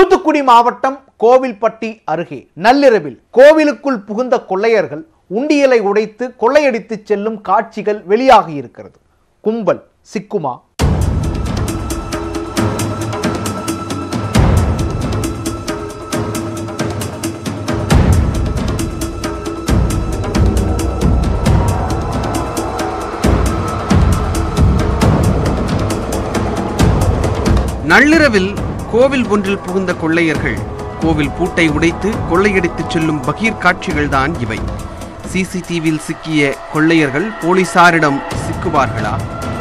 தூத்துக்குடி மாவட்டம் கோவில்பட்டி அருகே நள்ளிரவில் கோவிலுக்குள் புகுந்த கொள்ளையர்கள் உண்டியலை உடைத்து கொள்ளையடித்து செல்லும் காட்சிகள் வெளியாகி இருக்கிறது கும்பல் சிக்குமா நள்ளிரவில் கோவில் ஒன்றில் புகுந்த கொள்ளையர்கள் கோவில் பூட்டை உடைத்து கொள்ளையடித்துச் செல்லும் பகீர் காட்சிகள்தான் இவை சிசிடிவியில் சிக்கிய கொள்ளையர்கள் போலீசாரிடம் சிக்குவார்களா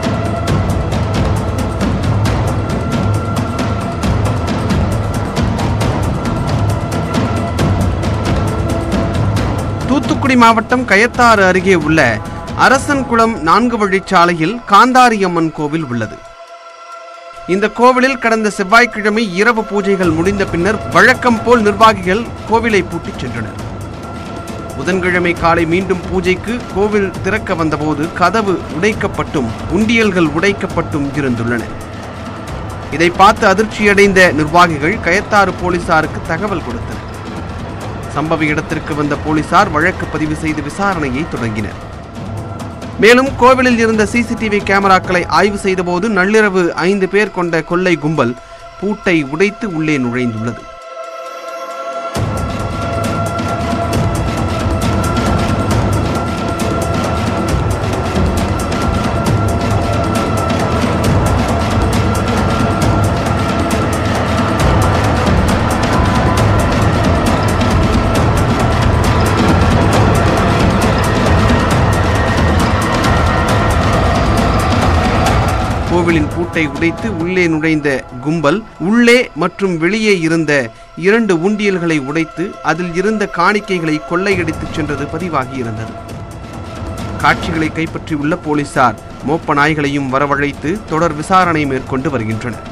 தூத்துக்குடி மாவட்டம் கயத்தாறு அருகே உள்ள அரசன்குளம் நான்கு வழிச்சாலையில் காந்தாரியம்மன் கோவில் உள்ளது இந்த கோவிலில் கடந்த செவ்வாய்க்கிழமை இரவு பூஜைகள் முடிந்த பின்னர் வழக்கம் போல் நிர்வாகிகள் கோவிலை பூட்டிச் சென்றனர் புதன்கிழமை காலை மீண்டும் பூஜைக்கு கோவில் திறக்க வந்தபோது கதவு உடைக்கப்பட்டும் உண்டியல்கள் உடைக்கப்பட்டும் இருந்துள்ளன இதை பார்த்து அதிர்ச்சியடைந்த நிர்வாகிகள் கயத்தாறு போலீசாருக்கு தகவல் கொடுத்தனர் சம்பவ இடத்திற்கு வந்த போலீசார் வழக்கு பதிவு செய்து விசாரணையை தொடங்கினர் மேலும் கோவிலில் இருந்த சிசிடிவி கேமராக்களை ஆய்வு செய்தபோது நள்ளிரவு ஐந்து பேர் கொண்ட கொள்ளை கும்பல் பூட்டை உடைத்து உள்ளே நுழைந்துள்ளது கோவிலின் பூட்டை உடைத்து உள்ளே நுழைந்த கும்பல் உள்ளே மற்றும் வெளியே இருந்த இரண்டு உண்டியல்களை உடைத்து அதில் இருந்த காணிக்கைகளை கொள்ளையடித்துச் சென்றது பதிவாகி இருந்தது காட்சிகளை கைப்பற்றியுள்ள போலீசார் மோப்ப நாய்களையும் வரவழைத்து தொடர் விசாரணை மேற்கொண்டு வருகின்றனர்